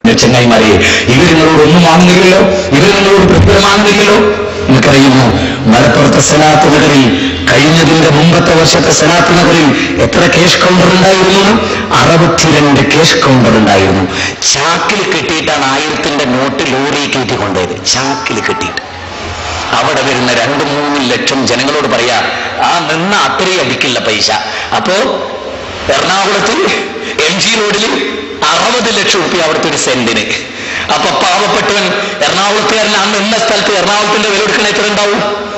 ചെങ്ങായിമാരെ ഇവർ നിങ്ങളോട് ഒന്നും വാങ്ങുന്നില്ലല്ലോ ഇവർ നിങ്ങളോട് പ്രതിഫലമാകുന്നില്ലല്ലോ നിനക്കറിയുമോ മലപ്പുറത്തെ സലാത്ത് നഗറിൽ കഴിഞ്ഞതിന്റെ മുമ്പത്തെ വർഷത്തെ സലാത്ത് നഗറിൽ എത്ര കേഷ് കൗണ്ടർ ഉണ്ടായിരുന്നു അറുപത്തിരണ്ട് കേഷ് കൗണ്ടർ ഉണ്ടായിരുന്നു ചാക്കിൽ കെട്ടിയിട്ടാണ് ആയിരത്തിന്റെ നോട്ട് ലോറി കയറ്റി കൊണ്ടുപോയത് ചാക്കിൽ കെട്ടിയിട്ട് അവിടെ വരുന്ന രണ്ട് മൂന്ന് ലക്ഷം ജനങ്ങളോട് പറയാ ആ നിന്ന അത്രയും അടിക്കില്ല പൈസ അപ്പോ എറണാകുളത്ത് എം ജി റോഡിൽ അറുപത് ലക്ഷം റുപ്യ അവിടുത്തെ ഒരു സെന്റിന് അപ്പൊ പാവപ്പെട്ടവൻ എറണാകുളത്തുകാരൻ അന്ന് നിന്ന സ്ഥലത്ത് എറണാകുളത്തിന്റെ വില എടുക്കണ എത്ര ഉണ്ടാവും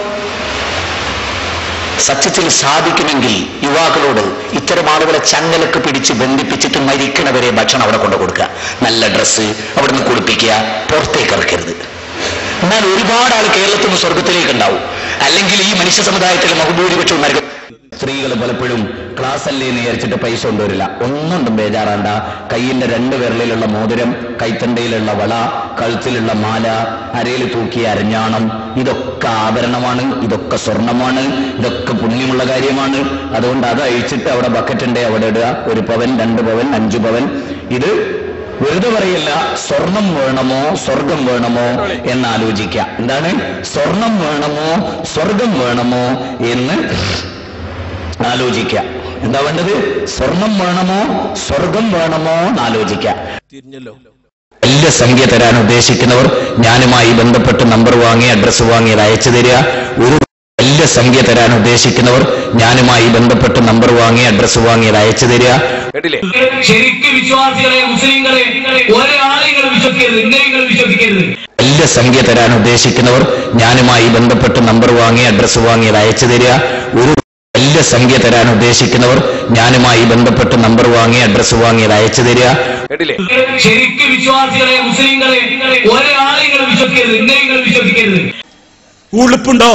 സത്യത്തിൽ സാധിക്കുമെങ്കിൽ യുവാക്കളോട് ഇത്തരം ആളുകളെ ചങ്ങലക്ക് പിടിച്ച് ബന്ധിപ്പിച്ചിട്ട് മരിക്കണവരെ ഭക്ഷണം അവിടെ കൊണ്ടു കൊടുക്കുക നല്ല ഡ്രസ്സ് അവിടുന്ന് കുളിപ്പിക്കുക പുറത്തേക്ക് ഇറക്കരുത് എന്നാൽ ഒരുപാട് ആൾ കേരളത്തിൽ നിന്ന് സ്വർഗത്തിലേക്ക് ഉണ്ടാവും അല്ലെങ്കിൽ ഈ മനുഷ്യ സമുദായത്തിലെ ബഹുഭൂരിപക്ഷവും നരകം സ്ത്രീകൾ പലപ്പോഴും ക്ലാസ് അല്ലേ എന്ന് വിചാരിച്ചിട്ട് പൈസ കൊണ്ടുവരില്ല ഒന്നുകൊണ്ടും ബേജാറാണ്ട കയ്യിന്റെ രണ്ട് വിരലിലുള്ള മോതിരം കൈത്തണ്ടയിലുള്ള വള കഴുത്തിലുള്ള മാല അരയിൽ തൂക്കിയ അരഞ്ഞാണം ഇതൊക്കെ ആഭരണമാണ് ഇതൊക്കെ സ്വർണമാണ് ഇതൊക്കെ പുണ്യമുള്ള കാര്യമാണ് അതുകൊണ്ട് അത് അഴിച്ചിട്ട് അവിടെ ബക്കറ്റ് ഉണ്ടേ അവിടെ ഇടുക ഒരു പവൻ രണ്ട് പവൻ അഞ്ചു പവൻ ഇത് വെറുതെ പറയില്ല സ്വർണം വേണമോ സ്വർഗം വേണമോ എന്ന് ആലോചിക്കുക എന്താണ് സ്വർണം വേണമോ സ്വർഗം വേണമോ എന്ന് ആലോചിക്കുക എന്താ വേണ്ടത് സ്വർണം വേണമോ സ്വർഗം വേണമോ എന്ന് ആലോചിക്കുക തിരിഞ്ഞല്ലോ വലിയ സംഖ്യ തരാൻ ഉദ്ദേശിക്കുന്നവർ ഞാനുമായി ബന്ധപ്പെട്ട് നമ്പർ വാങ്ങി അഡ്രസ്സ് വാങ്ങി അത് അയച്ചു തരിക ഒരു വലിയ സംഖ്യ തരാൻ ഉദ്ദേശിക്കുന്നവർ ഞാനുമായി ബന്ധപ്പെട്ട് നമ്പർ വാങ്ങി അഡ്രസ്സ് വാങ്ങി അത് അയച്ചു തരിക കേട്ടില്ലേ ശരിക്കും വിശ്വാസികളെ മുസ്ലിങ്ങളെ ഒരാളെയും വിശ്വസിക്കരുത് ഇന്നെയും വിശ്വസിക്കരുത് വലിയ സംഖ്യ തരാൻ ഉദ്ദേശിക്കുന്നവർ ഞാനുമായി ബന്ധപ്പെട്ട് നമ്പർ വാങ്ങി അഡ്രസ്സ് വാങ്ങി അത് അയച്ചു തരിക ഒരു വലിയ സംഖ്യ തരാൻ ഉദ്ദേശിക്കുന്നവർ ഞാനുമായി ബന്ധപ്പെട്ട് നമ്പർ വാങ്ങി അഡ്രസ്സ് വാങ്ങി അത് അയച്ചു തരിക കേട്ടില്ലേ ശരിക്കും വിശ്വാസികളെ മുസ്ലിങ്ങളെ ഒരാളെയും വിശ്വസിക്കരുത് ഇന്നെയും വിശ്വസിക്കരുത് ഉളുപ്പുണ്ടോ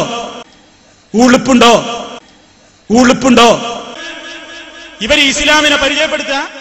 ഉളുപ്പുണ്ടോ ഉളുപ്പുണ്ടോ ഇവർ ഇസ്ലാമിനെ പരിചയപ്പെടുത്തുക